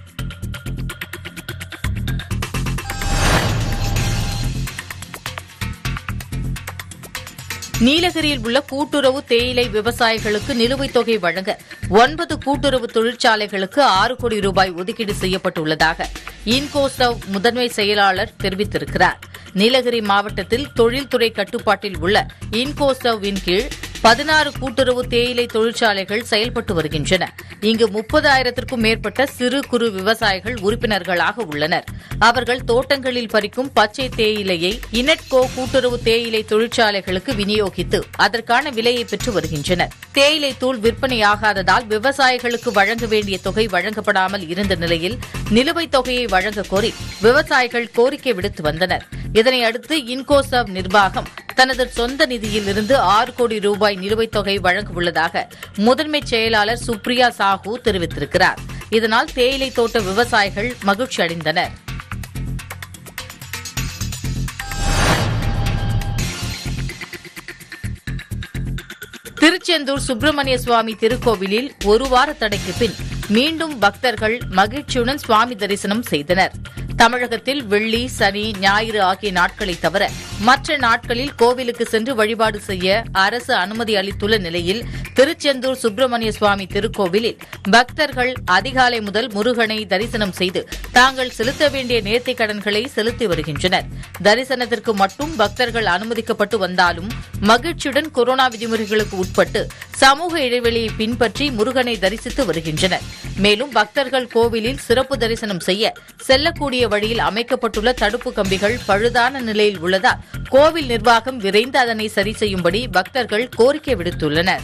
நீலகிரியில் உள்ள கூட்டுறவு தேயிலை விவசாயிகளுக்கு நிலுவைத் தொகை வழங்க ஒன்பது கூட்டுறவு தொழிற்சாலைகளுக்கு ஆறு கோடி ரூபாய் ஒதுக்கீடு செய்யப்பட்டுள்ளதாக இன்கோஸ்டவ் முதன்மை செயலாளர் தெரிவித்திருக்கிறார் நீலகிரி மாவட்டத்தில் தொழில்துறை கட்டுப்பாட்டில் உள்ள இன்கோஸ்டவின் கீழ் பதினாறு கூட்டுறவு தேயிலை தொழிற்சாலைகள் செயல்பட்டு வருகின்றன இங்கு முப்பதாயிரத்திற்கும் மேற்பட்ட சிறு குறு விவசாயிகள் உறுப்பினர்களாக உள்ளனர் அவர்கள் தோட்டங்களில் பறிக்கும் பச்சை தேயிலையை இனட்கோ கூட்டுறவு தேயிலை தொழிற்சாலைகளுக்கு விநியோகித்து அதற்கான விலையை பெற்று வருகின்றனர் தேயிலை தூள் விற்பனையாகாததால் விவசாயிகளுக்கு வழங்க வேண்டிய தொகை வழங்கப்படாமல் இருந்த நிலையில் நிலுவைத் தொகையை வழங்க கோரி விவசாயிகள் கோரிக்கை விடுத்து வந்தனர் இதனை அடுத்து இன்கோசாப் நிர்வாகம் தனது சொந்த நிதியில் இருந்து ஆறு கோடி ரூபாய் நிலுவைத் தொகை வழங்க உள்ளதாக முதன்மை செயலாளர் சுப்ரியா சாஹூ தெரிவித்திருக்கிறார் இதனால் தேயிலை தோட்ட விவசாயிகள் மகிழ்ச்சி அடைந்தனர் திருச்செந்தூர் சுப்பிரமணிய சுவாமி திருக்கோவிலில் ஒரு வார தடைக்கு பின் மீண்டும் பக்தர்கள் மகிழ்ச்சியுடன் சுவாமி தரிசனம் செய்தனர் தமிழகத்தில் வெள்ளி சனி ஞாயிறு ஆகிய நாட்களை தவிர மற்ற நாட்களில் கோவிலுக்கு சென்று வழிபாடு செய்ய அரசு அனுமதி அளித்துள்ள நிலையில் திருச்செந்தூர் சுப்பிரமணிய சுவாமி திருக்கோவிலில் பக்தர்கள் அதிகாலை முதல் முருகனை தரிசனம் செய்து தாங்கள் செலுத்த வேண்டிய நேர்த்திக் கடன்களை செலுத்தி வருகின்றனர் தரிசனத்திற்கு மட்டும் பக்தர்கள் அனுமதிக்கப்பட்டு வந்தாலும் மகிழ்ச்சியுடன் கொரோனா விதிமுறைகளுக்கு உட்பட்டு சமூக இடைவெளியை பின்பற்றி முருகனை தரிசித்து வருகின்றனர் மேலும் பக்தர்கள் கோவிலில் சிறப்பு தரிசனம் செய்ய செல்லக்கூடிய வழியில் அமைக்கப்பட்டுள்ள தடுப்பு கம்பிகள் பழுதான நிலையில் உள்ளதால் கோவில் நிர்வாகம் விரைந்து அதனை சரி செய்யும்படி பக்தர்கள் கோரிக்கை விடுத்துள்ளனர்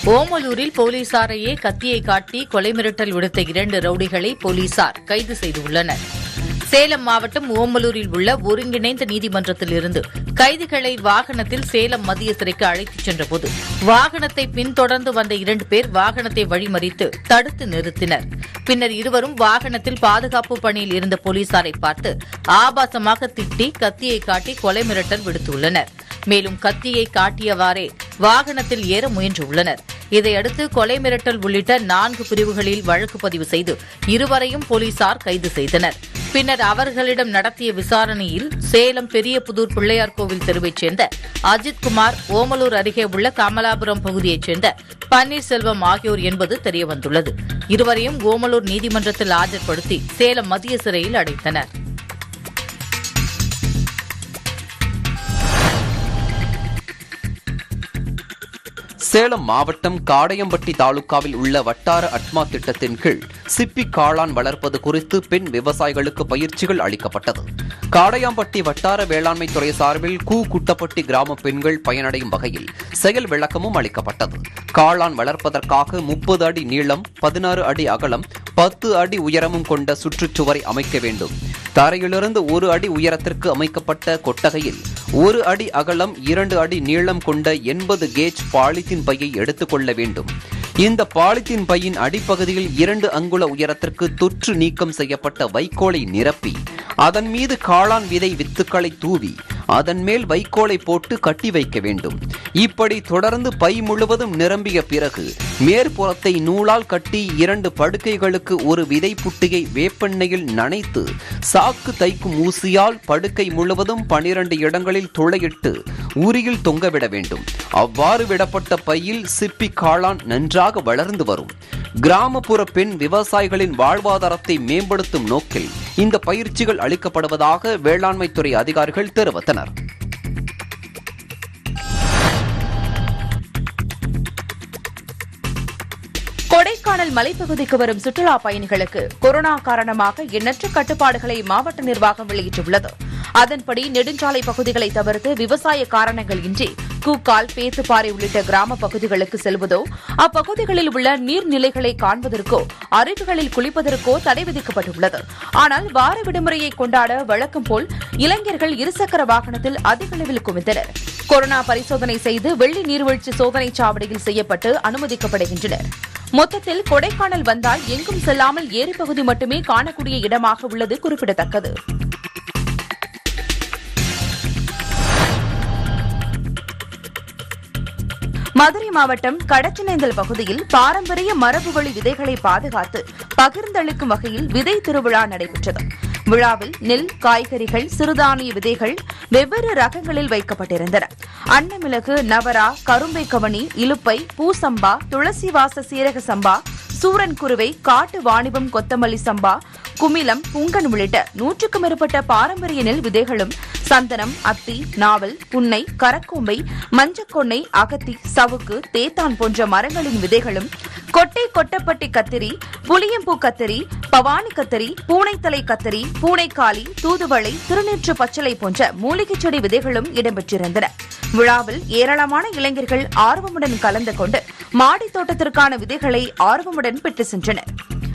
ஓமலூரில் போலீசாரையே கத்தியை காட்டி கொலை மிரட்டல் விடுத்த இரண்டு ரவுடிகளை போலீசார் கைது செய்துள்ளனர் சேலம் மாவட்டம் ஓமலூரில் உள்ள ஒருங்கிணைந்த நீதிமன்றத்தில் இருந்து கைதிகளை வாகனத்தில் சேலம் மத்திய சிறைக்கு அழைத்துச் சென்றபோது வாகனத்தை பின்தொடர்ந்து வந்த இரண்டு பேர் வாகனத்தை வழிமறித்து தடுத்து நிறுத்தினர் பின்னர் இருவரும் வாகனத்தில் பாதுகாப்பு பணியில் இருந்த போலீசாரை பார்த்து ஆபாசமாக திட்டி கத்தியை காட்டி கொலை மிரட்டல் விடுத்துள்ளனர் மேலும் கத்தியை காட்டியவாறே வாகனத்தில் ஏற முயன்றுள்ளனர் இதையடுத்து கொலை மிரட்டல் உள்ளிட்ட நான்கு பிரிவுகளில் வழக்கு பதிவு செய்து இருவரையும் போலீசார் கைது செய்தனர் பின்னர் அவர்களிடம் நடத்திய விசாரணையில் சேலம் பெரிய புதூர் பிள்ளையார் கோவில் தெருவைச் சேர்ந்த அஜித்குமார் ஓமலூர் அருகே உள்ள கமலாபுரம் பகுதியைச் சேர்ந்த பன்னீர்செல்வம் ஆகியோர் என்பது தெரியவந்துள்ளது இருவரையும் ஓமலூர் நீதிமன்றத்தில் ஆஜர்படுத்தி சேலம் மத்திய சிறையில் அடைத்தனர் சேலம் மாவட்டம் காடையம்பட்டி தாலுகாவில் உள்ள வட்டார அட்மா திட்டத்தின் கீழ் சிப்பி காளான் வளர்ப்பது குறித்து பெண் விவசாயிகளுக்கு பயிற்சிகள் அளிக்கப்பட்டது காடையாம்பட்டி வட்டார வேளாண்மை துறை சார்பில் கூ குட்டப்பட்டி கிராம பெண்கள் பயனடையும் வகையில் செயல் விளக்கமும் அளிக்கப்பட்டது காளான் வளர்ப்பதற்காக முப்பது அடி நீளம் பதினாறு அடி அகலம் பத்து அடி உயரமும் கொண்ட சுற்றுச்சுவரை அமைக்க வேண்டும் தரையிலிருந்து ஒரு அடி உயரத்திற்கு அமைக்கப்பட்ட கொட்டகையில் ஒரு அடி அகலம் இரண்டு அடி நீளம் கொண்ட எண்பது கேஜ் பாலித்தீன் பையை எடுத்துக்கொள்ள வேண்டும் இந்த பாலித்தீன் பையின் அடிப்பகுதியில் இரண்டு அங்குல உயரத்திற்கு தொற்று நீக்கம் செய்யப்பட்ட வைக்கோலை நிரப்பி அதன் மீது காளான் விதை வித்துக்களை தூவி அதன் மேல் வைக்கோலை போட்டு கட்டி வைக்க வேண்டும் இப்படி தொடர்ந்து பை முழுவதும் நிரம்பிய பிறகு மேற்புறத்தை நூலால் கட்டி இரண்டு படுக்கைகளுக்கு ஒரு விதை புட்டியை வேப்பெண்ணெயில் நனைத்து சாக்கு தைக்கும் ஊசியால் படுக்கை முழுவதும் பனிரண்டு இடங்களில் துளையிட்டு உரியில் தொங்கவிட வேண்டும் அவ்வாறு விடப்பட்ட பையில் சிப்பி காளான் நன்றாக வளர்ந்து வரும் கிராமப்புற பெண் விவசாயிகளின் வாழ்வாதாரத்தை மேம்படுத்தும் நோக்கில் இந்த பயிற்சிகள் அளிக்கப்படுவதாக வேளாண்மைத்துறை அதிகாரிகள் தெரிவித்தனர் கொடைக்கானல் மலைப்பகுதிக்கு வரும் சுற்றுலா பயணிகளுக்கு கொரோனா காரணமாக எண்ணற்ற கட்டுப்பாடுகளை மாவட்ட நிர்வாகம் வெளியிட்டுள்ளது அதன்படி நெடுஞ்சாலை பகுதிகளை தவிர்த்து விவசாய காரணங்கள் இன்றி கூக்கால் பேத்துப்பாறை உள்ளிட்ட கிராம பகுதிகளுக்கு செல்வதோ அப்பகுதிகளில் உள்ள நீர்நிலைகளை காண்பதற்கோ அருவிகளில் குளிப்பதற்கோ தடை விதிக்கப்பட்டுள்ளது ஆனால் வார விடுமுறையை கொண்டாட வழக்கம் போல் இளைஞர்கள் இருசக்கர வாகனத்தில் அதிக அளவில் குவிந்தனர் கொரோனா பரிசோதனை செய்து வெள்ளி நீர்வீழ்ச்சி சோதனை சாவடியில் செய்யப்பட்டு அனுமதிக்கப்படுகின்றனர் மொத்தத்தில் கொடைக்கானல் வந்தால் எங்கும் செல்லாமல் ஏரி பகுதி மட்டுமே காணக்கூடிய இடமாக உள்ளது குறிப்பிடத்தக்கது மதுரை மாவட்டம் கடச்சினேந்தல் பகுதியில் பாரம்பரிய மரபு வழி விதைகளை பாதுகாத்து பகிர்ந்தளிக்கும் வகையில் விதை திருவிழா நடைபெற்றது விழாவில் நெல் காய்கறிகள் சிறுதானிய விதைகள் வெவ்வேறு ரகங்களில் வைக்கப்பட்டிருந்தன அன்னமிளகு நவரா கரும்பை கவனி இலுப்பை பூசம்பா துளசிவாச சீரக சம்பா சூரன் குருவை காட்டு வாணிபம் கொத்தமல்லி சம்பா குமிலம் புங்கன் உள்ளிட்ட நூற்றுக்கும் மேற்பட்ட பாரம்பரிய நெல் விதைகளும் சந்தனம் அத்தி நாவல் புன்னை கரக்கோம்பை மஞ்சக்கொன்னை அகத்தி சவுக்கு தேத்தான் போன்ற மரங்களின் விதைகளும் கொட்டை கொட்டப்பட்டி கத்திரி புளியம்பூ கத்திரி பவானி கத்திரி பூனைத்தலை கத்திரி பூனைக்காளி தூதுவளை திருநீற்று பச்சளை போன்ற மூலிகைச் செடி விதைகளும் இடம்பெற்றிருந்தன விழாவில் ஏராளமான இளைஞர்கள் ஆர்வமுடன் கலந்து கொண்டு மாடித் தோட்டத்திற்கான விதைகளை ஆர்வமுடன் பெற்று சென்றனர்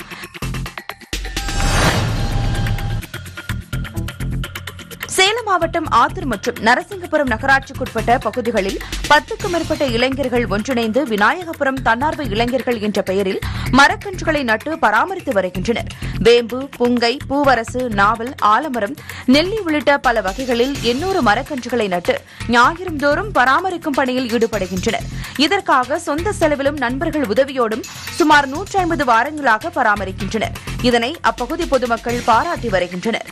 சேலம் மாவட்டம் ஆத்தூர் மற்றும் நரசிங்கபுரம் நகராட்சிக்குட்பட்ட பகுதிகளில் பத்துக்கும் மேற்பட்ட இளைஞர்கள் ஒன்றிணைந்து விநாயகபுரம் தன்னார்வ இளைஞர்கள் என்ற பெயரில் மரக்கன்றுகளை நட்டு பராமரித்து வருகின்றனர் வேம்பு புங்கை பூவரசு நாவல் ஆலமரம் நெல்லி உள்ளிட்ட பல வகைகளில் எண்ணூறு மரக்கன்றுகளை நட்டு ஞாயிறும் தோறும் பராமரிக்கும் பணியில் ஈடுபடுகின்றனர் இதற்காக சொந்த செலவிலும் நண்பர்கள் உதவியோடும் சுமார் நூற்றி ஐம்பது வாரங்களாக பராமரிக்கின்றனர் இதனை அப்பகுதி பொதுமக்கள் பாராட்டி வருகின்றனர்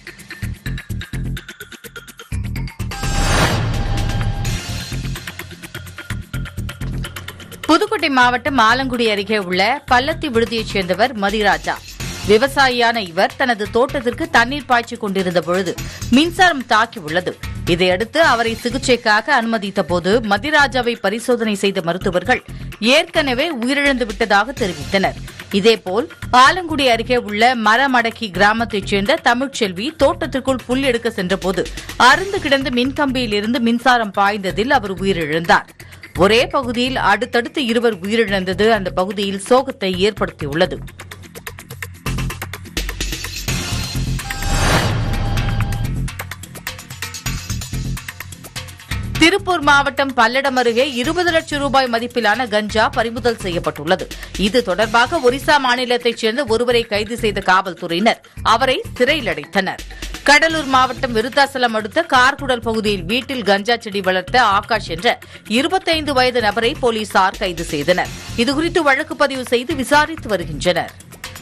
புதுக்கோட்டை மாவட்டம் ஆலங்குடி அருகே உள்ள பள்ளத்தி விடுதியைச் சேர்ந்தவர் மதிராஜா விவசாயியான இவர் தனது தோட்டத்திற்கு தண்ணீர் பாய்ச்சிக் கொண்டிருந்த பொழுது மின்சாரம் தாக்கியுள்ளது இதையடுத்து அவரை சிகிச்சைக்காக அனுமதித்த போது மதிராஜாவை பரிசோதனை செய்த மருத்துவர்கள் ஏற்கனவே உயிரிழந்து விட்டதாக தெரிவித்தனர் இதேபோல் ஆலங்குடி அருகே உள்ள மரமடக்கி கிராமத்தைச் சேர்ந்த தமிழ்ச்செல்வி தோட்டத்திற்குள் புல் எடுக்க சென்றபோது அருந்து கிடந்த மின்கம்பியில் இருந்து மின்சாரம் பாய்ந்ததில் அவர் உயிரிழந்தார் ஒரே பகுதியில் அடுத்தடுத்து இருவர் உயிரிழந்தது அந்த பகுதியில் சோகத்தை ஏற்படுத்தியுள்ளது திருப்பூர் மாவட்டம் பல்லடம் அருகே இருபது லட்சம் ரூபாய் மதிப்பிலான கஞ்சா பறிமுதல் செய்யப்பட்டுள்ளது இது தொடர்பாக ஒரிசா மாநிலத்தைச் சேர்ந்த ஒருவரை கைது செய்த காவல்துறையினர் அவரை சிறையில் அடைத்தனர் கடலூர் மாவட்டம் விருத்தாசலம் அடுத்த கார்குடல் பகுதியில் வீட்டில் கஞ்சா செடி வளர்த்த ஆகாஷ் என்ற இருபத்தைந்து வயது நபரை போலீசார் கைது செய்தனர் இதுகுறித்து வழக்கு பதிவு செய்து விசாரித்து வருகின்றனர்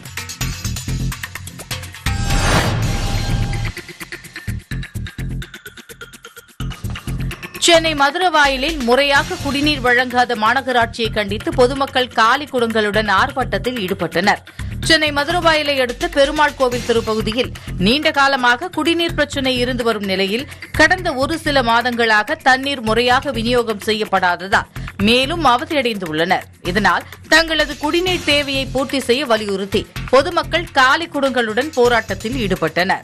சென்னை மதுரவாயலில் முறையாக குடிநீர் வழங்காத மாநகராட்சியை கண்டித்து பொதுமக்கள் காலி குடங்களுடன் ஆர்ப்பாட்டத்தில் ஈடுபட்டனர் சென்னை மதுரவாயலை அடுத்த பெருமாள் கோவில் திருப்பகுதியில் நீண்ட காலமாக குடிநீர் பிரச்சினை இருந்து வரும் நிலையில் கடந்த ஒரு சில மாதங்களாக தண்ணீர் முறையாக விநியோகம் செய்யப்படாததால் மேலும் அவதியடைந்துள்ளனர் இதனால் தங்களது குடிநீர் தேவையை பூர்த்தி செய்ய வலியுறுத்தி பொதுமக்கள் காலி குடங்களுடன் போராட்டத்தில் ஈடுபட்டனர்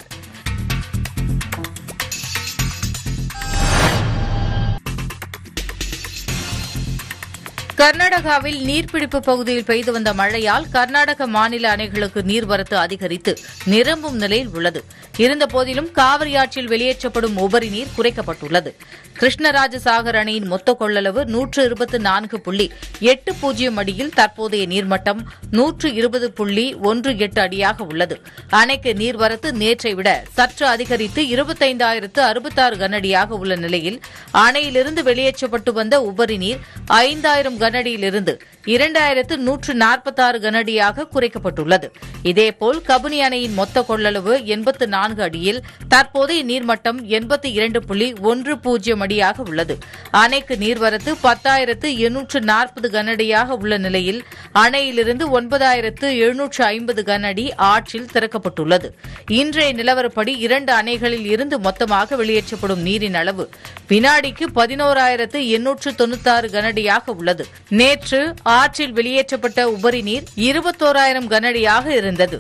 கர்நாடகாவில் நீர்பிடிப்பு பகுதியில் பெய்து வந்த மழையால் கர்நாடக மாநில அணைகளுக்கு நீர்வரத்து அதிகரித்து நிரம்பும் நிலையில் உள்ளது இருந்தபோதிலும் காவிரி ஆற்றில் வெளியேற்றப்படும் உபரி நீர் குறைக்கப்பட்டுள்ளது கிருஷ்ணராஜசாகர் அணையின் மொத்த கொள்ளளவு நூற்று இருபத்தி நான்கு புள்ளி எட்டு பூஜ்ஜியம் அடியில் தற்போதைய நீர்மட்டம் நூற்று இருபது புள்ளி ஒன்று எட்டு அடியாக உள்ளது அணைக்கு நீர்வரத்து நேற்றை விட சற்று அதிகரித்து இருபத்தைந்தாயிரத்து அறுபத்தாறு கனஅடியாக உள்ள நிலையில் அணையிலிருந்து வெளியேற்றப்பட்டு வந்த உபரி நீர் ஐந்தாயிரம் கனஅடியிலிருந்து இரண்டாயிரத்து நூற்று நாற்பத்தாறு கனஅடியாக குறைக்கப்பட்டுள்ளது இதேபோல் கபினி அணையின் மொத்த கொள்ளளவு எண்பத்து நான்கு அடியில் தற்போதைய நீர்மட்டம் எண்பத்தி இரண்டு புள்ளி ஒன்று பூஜ்ஜியம் அடியாக உள்ளது அணைக்கு நீர்வரத்து பத்தாயிரத்து எண்ணூற்று நாற்பது கனஅடியாக உள்ள நிலையில் அணையிலிருந்து ஒன்பதாயிரத்து எழுநூற்று ஐம்பது கனஅடி ஆற்றில் திறக்கப்பட்டுள்ளது இன்றைய நிலவரப்படி இரண்டு அணைகளில் இருந்து மொத்தமாக வெளியேற்றப்படும் நீரின் அளவு வினாடிக்கு பதினோராயிரத்து எண்ணூற்று தொண்ணூத்தாறு கனஅடியாக உள்ளது நேற்று ஆற்றில் வெளியேற்றப்பட்ட உபரி நீர் இருபத்தோராயிரம் கனஅடியாக இருந்தது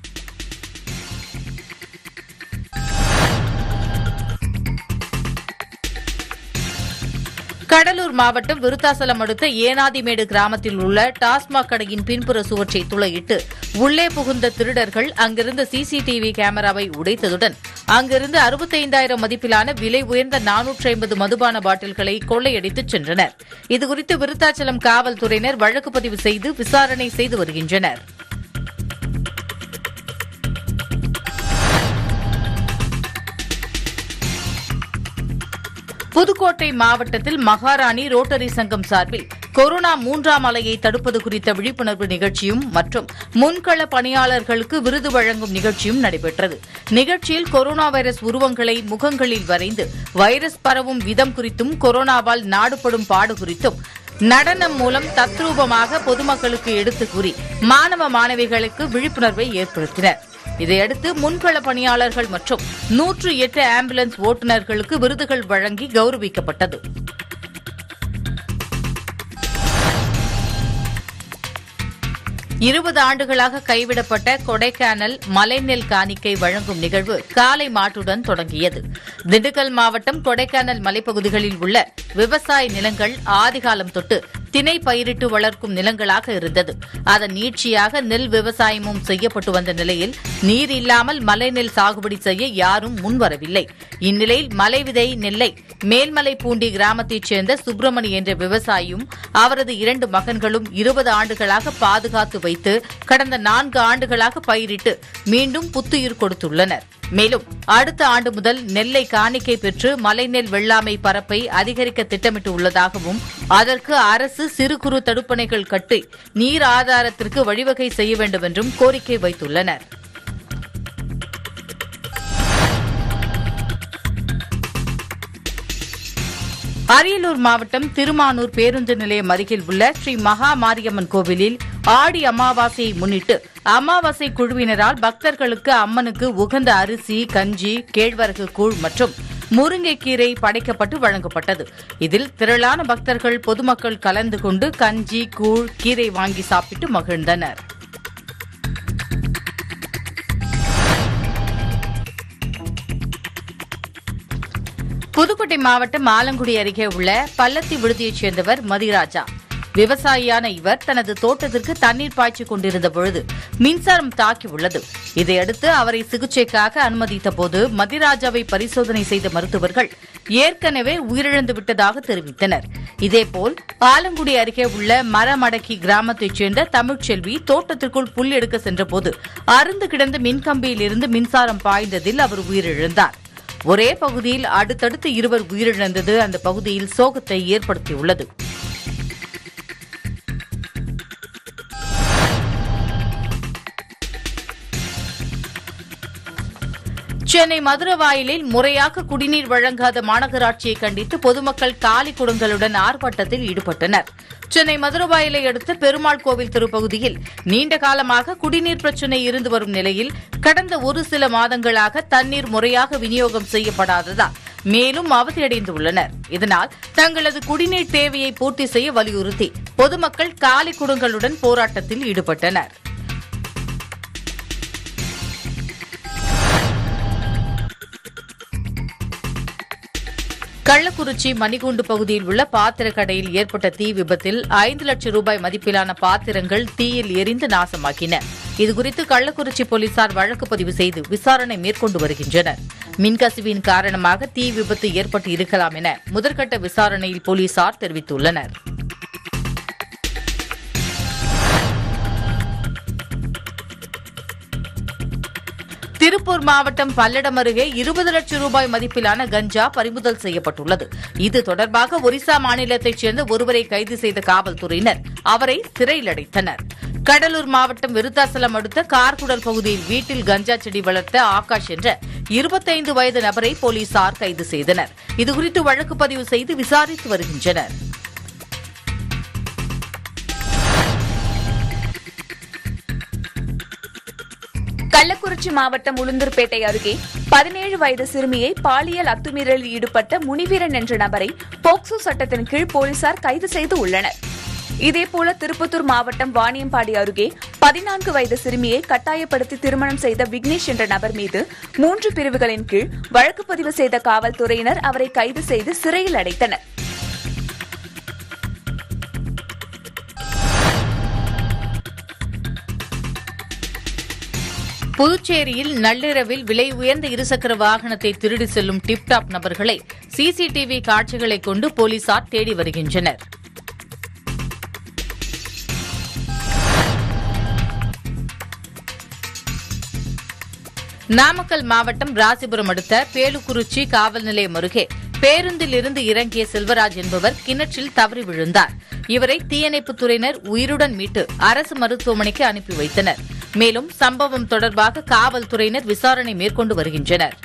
கடலூர் மாவட்டம் விருத்தாசலம் அடுத்த ஏனாதிமேடு கிராமத்தில் உள்ள டாஸ்மாக் கடையின் பின்புற சுவற்றை துளையிட்டு உள்ளே புகுந்த திருடர்கள் அங்கிருந்த சிசிடிவி கேமராவை உடைத்ததுடன் அங்கிருந்து அறுபத்தைந்தாயிரம் மதிப்பிலான விலை உயர்ந்த நானூற்றி ஐம்பது மதுபான பாட்டில்களை கொள்ளையடித்துச் சென்றனர் இதுகுறித்து விருத்தாச்சலம் காவல்துறையினர் வழக்கு பதிவு செய்து விசாரணை செய்து வருகின்றனர் புதுக்கோட்டை மாவட்டத்தில் மகாராணி ரோட்டரி சங்கம் சார்பில் கொரோனா மூன்றாம் அலையை தடுப்பது குறித்த விழிப்புணர்வு நிகழ்ச்சியும் மற்றும் முன்கள பணியாளர்களுக்கு விருது வழங்கும் நிகழ்ச்சியும் நடைபெற்றது நிகழ்ச்சியில் கொரோனா வைரஸ் உருவங்களை முகங்களில் வரைந்து வைரஸ் பரவும் விதம் குறித்தும் கொரோனாவால் நாடுபடும் பாடு குறித்தும் நடனம் மூலம் தத்ரூபமாக பொதுமக்களுக்கு எடுத்துக் கூறி மாணவ மாணவிகளுக்கு விழிப்புணர்வை ஏற்படுத்தினர் இதையடுத்து முன்கள பணியாளர்கள் மற்றும் நூற்று எட்டு ஆம்புலன்ஸ் ஓட்டுநர்களுக்கு விருதுகள் வழங்கி கௌரவிக்கப்பட்டது இருபது ஆண்டுகளாக கைவிடப்பட்ட கொடைக்கானல் மலைநெல் காணிக்கை வழங்கும் நிகழ்வு காலை மாட்டுடன் தொடங்கியது திண்டுக்கல் மாவட்டம் கொடைக்கானல் மலைப்பகுதிகளில் உள்ள விவசாய நிலங்கள் ஆதிகாலம் தொட்டு திணை பயிரிட்டு வளர்க்கும் நிலங்களாக இருந்தது அதன் நீட்சியாக நெல் விவசாயமும் செய்யப்பட்டு வந்த நிலையில் நீர் இல்லாமல் மலைநெல் சாகுபடி செய்ய யாரும் முன்வரவில்லை இந்நிலையில் மலை விதை நெல்லை மேல்மலை பூண்டி கிராமத்தைச் சேர்ந்த சுப்பிரமணி என்ற விவசாயியும் அவரது இரண்டு மகன்களும் இருபது ஆண்டுகளாக பாதுகாத்து வைத்து கடந்த நான்கு ஆண்டுகளாக பயிரிட்டு மீண்டும் புத்துயிர் கொடுத்துள்ளனர் மேலும் அடுத்த ஆண்டு முதல் நெல்லை காணிக்கை பெற்று மலைநெல் வெள்ளாமை பரப்பை அதிகரிக்க திட்டமிட்டு உள்ளதாகவும் அதற்கு அரசு சிறு குறு தடுப்பணைகள் கட்டி நீர் ஆதாரத்திற்கு வழிவகை செய்ய வேண்டும் என்றும் கோரிக்கை வைத்துள்ளனர் அரியலூர் மாவட்டம் திருமானூர் பேருந்து நிலையம் அருகில் உள்ள ஸ்ரீ மகா மாரியம்மன் கோவிலில் ஆடி அமாவாசையை முன்னிட்டு அமாவாசை குழுவினரால் பக்தர்களுக்கு அம்மனுக்கு உகந்த அரிசி கஞ்சி கேழ்வரகு கூழ் மற்றும் முருங்கைக்கீரை படைக்கப்பட்டு வழங்கப்பட்டது இதில் திரளான பக்தர்கள் பொதுமக்கள் கலந்து கொண்டு கஞ்சி கூழ் கீரை வாங்கி சாப்பிட்டு மகிழ்ந்தனர் புதுக்கோட்டை மாவட்டம் ஆலங்குடி அருகே உள்ள பள்ளத்தி விடுதியைச் சேர்ந்தவர் மதிராஜா விவசாயியான இவர் தனது தோட்டத்திற்கு தண்ணீர் பாய்ச்சிக் கொண்டிருந்த பொழுது மின்சாரம் தாக்கியுள்ளது இதையடுத்து அவரை சிகிச்சைக்காக அனுமதித்த போது மதிராஜாவை பரிசோதனை செய்த மருத்துவர்கள் ஏற்கனவே உயிரிழந்து விட்டதாக தெரிவித்தனர் இதேபோல் ஆலங்குடி அருகே உள்ள மரமடக்கி கிராமத்தைச் சேர்ந்த தமிழ்ச்செல்வி தோட்டத்திற்குள் புல் எடுக்க சென்றபோது அருந்து கிடந்த மின்கம்பியில் இருந்து மின்சாரம் பாய்ந்ததில் அவர் உயிரிழந்தார் ஒரே பகுதியில் அடுத்தடுத்து இருவர் உயிரிழந்தது அந்த பகுதியில் சோகத்தை ஏற்படுத்தியுள்ளது சென்னை மதுரவாயிலில் முறையாக குடிநீர் வழங்காத மாநகராட்சியை கண்டித்து பொதுமக்கள் காலி குடங்களுடன் ஆர்ப்பாட்டத்தில் ஈடுபட்டனர் சென்னை மதுரவாயிலை அடுத்த பெருமாள் கோவில் திருப்பகுதியில் நீண்ட காலமாக குடிநீர் பிரச்சினை இருந்து வரும் நிலையில் கடந்த ஒரு சில மாதங்களாக தண்ணீர் முறையாக விநியோகம் செய்யப்படாததால் மேலும் அவதியடைந்துள்ளனர் இதனால் தங்களது குடிநீர் தேவையை பூர்த்தி செய்ய வலியுறுத்தி பொதுமக்கள் காலி குடங்களுடன் போராட்டத்தில் ஈடுபட்டனர் கள்ளக்குறிச்சி மணிகூண்டு பகுதியில் உள்ள பாத்திர கடையில் ஏற்பட்ட தீ விபத்தில் ஐந்து லட்சம் ரூபாய் மதிப்பிலான பாத்திரங்கள் தீயில் எரிந்து நாசமாக்கின இதுகுறித்து கள்ளக்குறிச்சி போலீசார் வழக்கு பதிவு செய்து விசாரணை மேற்கொண்டு வருகின்றனர் மின்கசிவின் காரணமாக தீ விபத்து ஏற்பட்டு இருக்கலாம் என முதற்கட்ட விசாரணையில் போலீசார் தெரிவித்துள்ளனர் திருப்பூர் மாவட்டம் பல்லடம் அருகே இருபது லட்சம் ரூபாய் மதிப்பிலான கஞ்சா பறிமுதல் செய்யப்பட்டுள்ளது இது தொடர்பாக ஒரிசா மாநிலத்தைச் சேர்ந்த ஒருவரை கைது செய்த காவல்துறையினர் அவரை சிறையில் அடைத்தனர் கடலூர் மாவட்டம் விருத்தாசலம் அடுத்த கார்குடல் பகுதியில் வீட்டில் கஞ்சா செடி வளர்த்த ஆகாஷ் என்ற இருபத்தைந்து வயது நபரை போலீசார் கைது செய்தனர் இதுகுறித்து வழக்கு பதிவு செய்து விசாரித்து வருகின்றனர் கள்ளக்குறிச்சி மாவட்டம் உளுந்தூர்பேட்டை அருகே பதினேழு வயது சிறுமியை பாலியல் அத்துமீறலில் ஈடுபட்ட முனிவீரன் என்ற நபரை போக்சோ சட்டத்தின் கீழ் போலீசார் கைது செய்து உள்ளனர் இதேபோல திருப்பத்தூர் மாவட்டம் வாணியம்பாடி அருகே பதினான்கு வயது சிறுமியை கட்டாயப்படுத்தி திருமணம் செய்த விக்னேஷ் என்ற நபர் மீது மூன்று பிரிவுகளின் கீழ் வழக்கு பதிவு செய்த காவல்துறையினர் அவரை கைது செய்து சிறையில் அடைத்தனர் புதுச்சேரியில் நள்ளிரவில் விலை உயர்ந்த இருசக்கர வாகனத்தை திருடி செல்லும் டிப்டாப் நபர்களை சிசிடிவி காட்சிகளை கொண்டு போலீசார் தேடி வருகின்றனர் நாமக்கல் மாவட்டம் ராசிபுரம் அடுத்த பேலுக்குறிச்சி காவல் நிலையம் அருகே பேருந்தில் இருந்து இறங்கிய செல்வராஜ் என்பவர் கிணற்றில் தவறி விழுந்தார் இவரை தீயணைப்புத் துறையினர் உயிருடன் மீட்டு அரசு மருத்துவமனைக்கு அனுப்பி வைத்தனர் மேலும் சம்பவம் தொடர்பாக காவல்துறையினர் விசாரணை மேற்கொண்டு வருகின்றனர்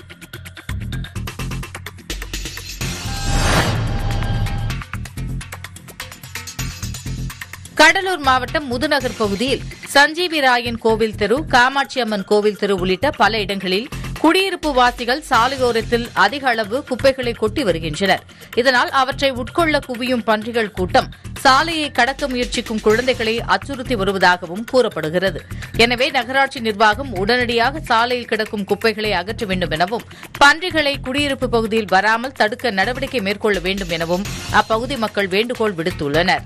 கடலூர் மாவட்டம் முதுநகர் பகுதியில் சஞ்சீவி ராயன் கோவில் தெரு காமாட்சி அம்மன் கோவில் தெரு உள்ளிட்ட பல இடங்களில் குடியிருப்பு வாசிகள் சாலையோரத்தில் அதிக அளவு குப்பைகளை கொட்டி வருகின்றனர் இதனால் அவற்றை உட்கொள்ள குவியும் பன்றிகள் கூட்டம் சாலையை கடக்க முயற்சிக்கும் குழந்தைகளை அச்சுறுத்தி வருவதாகவும் கூறப்படுகிறது எனவே நகராட்சி நிர்வாகம் உடனடியாக சாலையில் கிடக்கும் குப்பைகளை அகற்ற வேண்டும் எனவும் பன்றிகளை குடியிருப்பு பகுதியில் வராமல் தடுக்க நடவடிக்கை மேற்கொள்ள வேண்டும் எனவும் அப்பகுதி மக்கள் வேண்டுகோள் விடுத்துள்ளனர்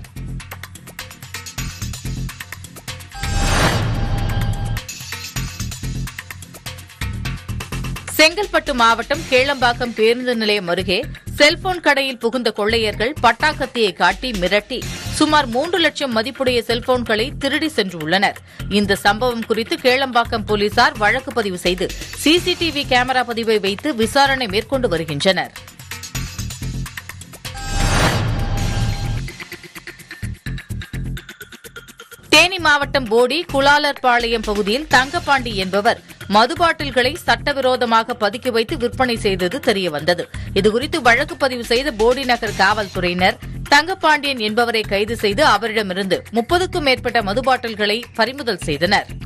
செங்கல்பட்டு மாவட்டம் கேளம்பாக்கம் பேருந்து நிலையம் அருகே செல்போன் கடையில் புகுந்த கொள்ளையர்கள் பட்டாக்கத்தியை காட்டி மிரட்டி சுமார் மூன்று லட்சம் மதிப்புடைய செல்போன்களை திருடி சென்றுள்ளனர் இந்த சம்பவம் குறித்து கேளம்பாக்கம் போலீசார் வழக்கு பதிவு செய்து சிசிடிவி கேமரா பதிவை வைத்து விசாரணை மேற்கொண்டு வருகின்றனர் தேனி மாவட்டம் போடி குலாலர்பாளையம் பகுதியில் தங்கப்பாண்டி என்பவர் மது பாட்டில்களை சட்டவிரோதமாக பதுக்கி வைத்து விற்பனை செய்தது தெரியவந்தது இதுகுறித்து வழக்கு பதிவு செய்த போடி நகர் காவல்துறையினர் தங்கப்பாண்டியன் என்பவரை கைது செய்து அவரிடமிருந்து முப்பதுக்கும் மேற்பட்ட மது பாட்டில்களை பறிமுதல் செய்தனர்